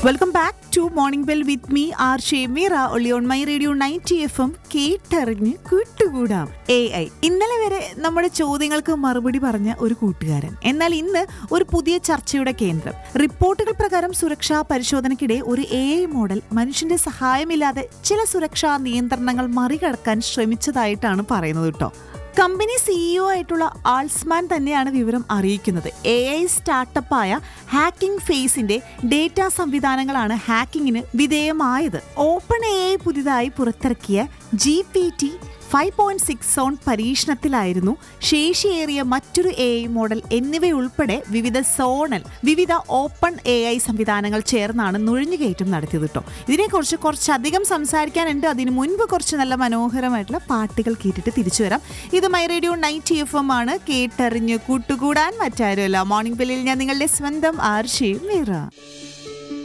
welcome back to morning bell with me R Shemeera ഒളി on my radio ninety F M കേട്ടറിഞ്ഞ് കൂട്ടുകൂടാം A I ഇന്നലെ വരെ നമ്മുടെ ചോദ്യങ്ങൾക്ക് മറുപടി പറഞ്ഞ ഒരു കൂട്ടുകാരൻ എന്നാൽ ഇന്ന് ഒരു പുതിയ ചർച്ചയുടെ കേന്ദ്രം റിപ്പോർട്ടുകൾ പ്രകാരം സുരക്ഷാ പരിശോധനയ്ക്കിടെ ഒരു എ ഐ മോഡൽ മനുഷ്യന്റെ സഹായമില്ലാതെ ചില സുരക്ഷാ നിയന്ത്രണങ്ങൾ മറികടക്കാൻ ശ്രമിച്ചതായിട്ടാണ് പറയുന്നത് കേട്ടോ കമ്പനി സിഇഒ ആയിട്ടുള്ള ആൾസ്മാൻ തന്നെയാണ് വിവരം അറിയിക്കുന്നത് എ ഐ സ്റ്റാർട്ടപ്പായ ഹാക്കിംഗ് ഫേസിന്റെ ഡേറ്റ സംവിധാനങ്ങളാണ് ഹാക്കിങ്ങിന് വിധേയമായത് ഓപ്പൺ എ ഐ പുതിയതായി പുറത്തിറക്കിയ G P T five point six സോൺ പരീക്ഷണത്തിലായിരുന്നു ശേഷിയേറിയ മറ്റൊരു എ ഐ മോഡൽ എന്നിവയുൾപ്പെടെ വിവിധ സോണൽ വിവിധ ഓപ്പൺ എ ഐ സംവിധാനങ്ങൾ ചേർന്നാണ് നുഴഞ്ഞുകയറ്റം നടത്തിയത് കേട്ടോ ഇതിനെക്കുറിച്ച് കുറച്ചധികം സംസാരിക്കാനുണ്ട് അതിനു മുൻപ് കുറച്ച് നല്ല മനോഹരമായിട്ടുള്ള പാട്ടുകൾ കേട്ടിട്ട് തിരിച്ചു വരാം ഇത് my radio ninety F M ആണ് കേട്ടറിഞ്ഞ് കൂട്ടുകൂടാൻ മറ്റാരുമല്ല മോർണിംഗ് ബെല്ലിൽ ഞാൻ നിങ്ങളുടെ സ്വന്തം ആർഷയും മീറ